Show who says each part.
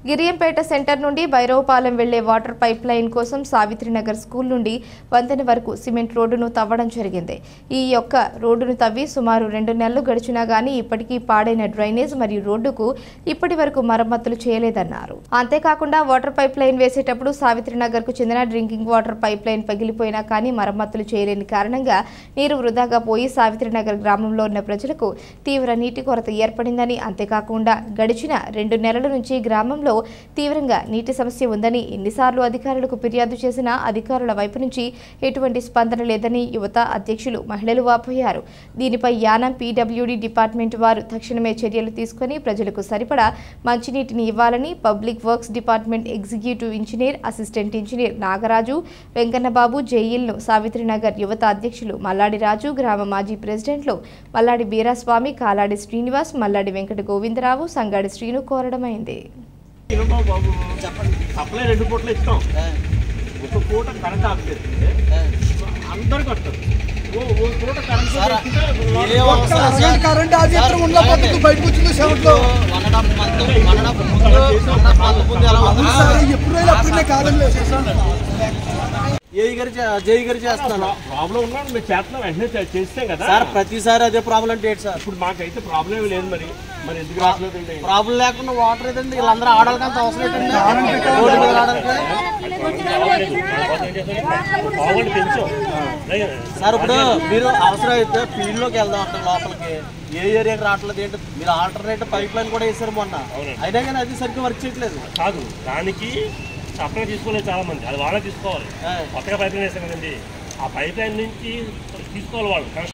Speaker 1: గిరియంపేట centre నుండి భైరవపాలెం వెళ్లే water pipe line కోసం సావిత్రినగర్ స్కూల్ నుండి వంతెన వరకు సిమెంట్ రోడ్డును తవ్వడం జరిగింది ఈ యొక్క రోడ్డును తవ్వి సుమారు రెండు నెలలు గడిచినా గానీ ఇప్పటికీ పాడైన డ్రైనేజ్ మరియు రోడ్డుకు ఇప్పటి వరకు మరమ్మతులు చేయలేదన్నారు అంతేకాకుండా వాటర్ పైప్ లైన్ వేసేటప్పుడు సావిత్రినగర్ కు చెందిన డ్రింకింగ్ వాటర్ పైప్ లైన్ పగిలిపోయినా కానీ మరమ్మతులు చేయలేని కారణంగా నీరు వృధాగా పోయి సావిత్రినగర్ గ్రామంలో ఉన్న ప్రజలకు తీవ్ర నీటి కొరత ఏర్పడిందని అంతేకాకుండా గడిచిన రెండు నెలల నుంచి గ్రామంలో తీవ్రంగా నీటి సమస్య ఉందని ఎన్నిసార్లు అధికారులకు ఫిర్యాదు చేసినా అధికారుల వైపు నుంచి ఎటువంటి స్పందన లేదని యువత అధ్యక్షులు మహిళలు వాపోయారు దీనిపై యానం పీడబ్ల్యూడీ డిపార్ట్మెంట్ వారు తక్షణమే చర్యలు తీసుకొని ప్రజలకు సరిపడా మంచినీటిని ఇవ్వాలని public works department executive engineer assistant engineer Nagaraju Venkannababu జైయిల్ను సావిత్రినగర్ యువత అధ్యక్షులు మల్లాడి రాజు గ్రామ మాజీ ప్రెసిడెంట్లు మల్లాడి బీరాస్వామి కాలాడి శ్రీనివాస్ మల్లాడి వెంకట గోవిందరావు సంగాడి శ్రీను కోరడమైంది
Speaker 2: ఇవ్వమా బాబు సప్లై రెండు పూటలు ఇస్తాం ఒక పూట కరెంట్ ఆఫ్ చేస్తే అందరు కట్టారు ఓ ఓ పూట కరెంట్
Speaker 3: ఏ ఒక్క అరగంట కరెంట్ ఆఫ్ చేస్తే ఉన్న పక్కకు బయటకు వచ్చింది సెవెంట్లో
Speaker 4: one and half month one and half ముందు వన్ అండ్ హాఫ్ మంత్ ముందు ఎలా ఉంది
Speaker 3: సార్ ఎప్పుడైనా అప్పుడే కాదండి
Speaker 4: ఏ గారు చే- జై గారు చేస్తున్నాను
Speaker 2: ప్రాబ్లం ఉన్నాడు మేము చేస్తున్నాం వెంటనే చే- చేస్తాం కదా
Speaker 4: సార్ ప్రతిసారి అదే ప్రాబ్లం అంటే ఏంటి సార్
Speaker 2: ఇప్పుడు మాకైతే ప్రాబ్లం ఏమి లేదు మరి మరి ఎందుకు రావట్లేదండి
Speaker 4: ప్రాబ్లం లేకుండా వాటర్ ఏదండి వీళ్ళందరూ ఆడాలి అంత అవసరం ఏంటండి రోడ్డు మీద ఆడాలి
Speaker 2: బాగుండి పెంచాం
Speaker 4: సార్ ఇప్పుడు మీరు అవసరం అయితే ఫీల్డ్ లోకి వెళ్దాం అక్కడ లోపలికి ఏ ఏరియాకి రావట్లేదు ఏంటి మీరు ఆల్టర్నేటివ్ పైప్ లైన్ కూడా వేసారు మొన్న అయినా కానీ అది సరిగ్గా వర్క్ చేయట్లేదు
Speaker 2: కాదు దానికి సప్లై తీసుకోలేదు చాలా మంది అది వాళ్ళే తీసుకోవాలి
Speaker 4: ఆ.
Speaker 2: కొత్తగా పైప్ లైన్ వేసాం కదండి ఆ పైప్ లైన్ నుంచి తీసుకోవాలి వాళ్ళు